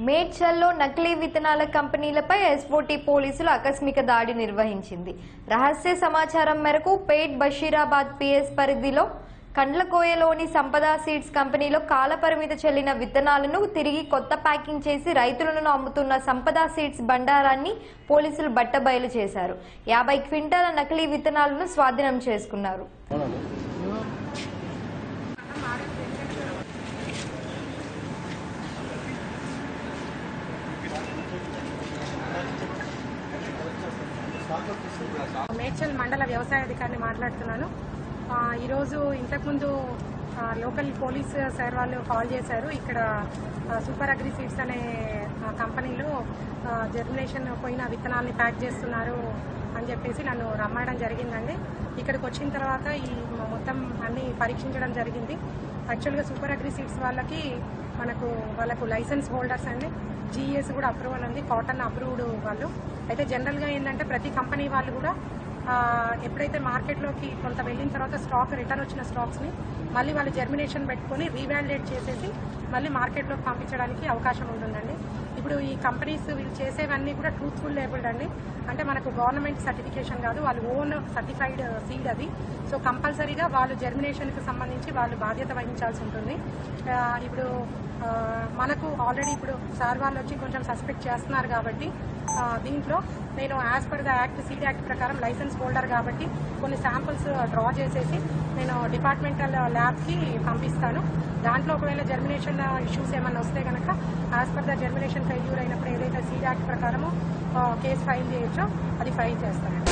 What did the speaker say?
మేడ్చల్లో నకిలీ విత్తనాల కంపెనీలపై ఎస్ఓటీ పోలీసులు ఆకస్మిక దాడి నిర్వహించింది రహస్య సమాచారం మేరకు పేట్ బషీరాబాద్ పిఎస్ పరిధిలో కండ్లకోయలోని సంపద సీడ్స్ కంపెనీలో కాలపరిమిత చెల్లిన విత్తనాలను తిరిగి కొత్త ప్యాకింగ్ చేసి రైతులను అమ్ముతున్న సంపద సీడ్స్ బండారాన్ని పోలీసులు బట్టబయలు చేశారు యాభై క్వింటాల నకిలీ విత్తనాలను స్వాధీనం చేసుకున్నారు మేడ్చల్ మండల వ్యవసాయ అధికారిని మాట్లాడుతున్నాను ఆ, ఈరోజు ఇంతకుముందు ఆ, లోకల్ పోలీస్ సార్ వాళ్ళు కాల్ చేశారు ఇక్కడ ఆ, సూపర్ అగ్రి సీడ్స్ అనే ఆ, కంపెనీలో ఆ, జర్మినేషన్ పోయిన విత్తనాల్ని ప్యాక్ చేస్తున్నారు అని చెప్పేసి నన్ను రమ్మడం జరిగిందండి ఇక్కడికి వచ్చిన తర్వాత ఈ మొత్తం అన్ని పరీక్షించడం జరిగింది యాక్చువల్గా సూపర్ అగ్రి సీడ్స్ వాళ్ళకి మనకు వాళ్ళకు లైసెన్స్ హోల్డర్స్ అండి జీఎస్ కూడా అప్రూవల్ ఉంది కాటన్ అప్రూవ్డ్ వాళ్ళు అయితే జనరల్గా ఏంటంటే ప్రతి కంపెనీ వాళ్ళు కూడా ఆ, ఎప్పుడైతే మార్కెట్లోకి కొంత వెళ్ళిన తర్వాత స్టాక్ రిటర్న్ వచ్చిన స్టాక్స్ని మళ్ళీ వాళ్ళు జర్మినేషన్ పెట్టుకొని రీవాలిడేట్ చేసేసి మళ్ళీ మార్కెట్లోకి పంపించడానికి అవకాశం ఉంటుందండి ఇప్పుడు ఈ కంపెనీస్ వీళ్ళు చేసేవన్నీ కూడా ట్రూత్ఫుల్ లేబుల్డ్ అండి అంటే మనకు గవర్నమెంట్ సర్టిఫికేషన్ కాదు వాళ్ళు ఓన్ సర్టిఫైడ్ సీడ్ అది సో కంపల్సరీగా వాళ్ళు జర్మినేషన్కి సంబంధించి వాళ్ళు బాధ్యత వహించాల్సి ఉంటుంది ఆ, ఇప్పుడు ఆ, మనకు ఆల్రెడీ ఇప్పుడు సార్ వాళ్ళు వచ్చి కొంచెం సస్పెక్ట్ చేస్తున్నారు కాబట్టి ఆ, దీంట్లో నేను as per the act seed act ప్రకారం లైసెన్స్ హోల్డర్ కాబట్టి కొన్ని శాంపుల్స్ డ్రా చేసేసి నేను డిపార్ట్మెంటల్ ల్యాబ్కి పంపిస్తాను దాంట్లో ఒకవేళ జర్మినేషన్ ఇష్యూస్ ఏమైనా వస్తే కనుక as per the germination failure అయినప్పుడు ఏదైతే సీడ్ యాక్ట్ ప్రకారము కేసు ఫైల్ చేయొచ్చో అది ఫైల్ చేస్తాను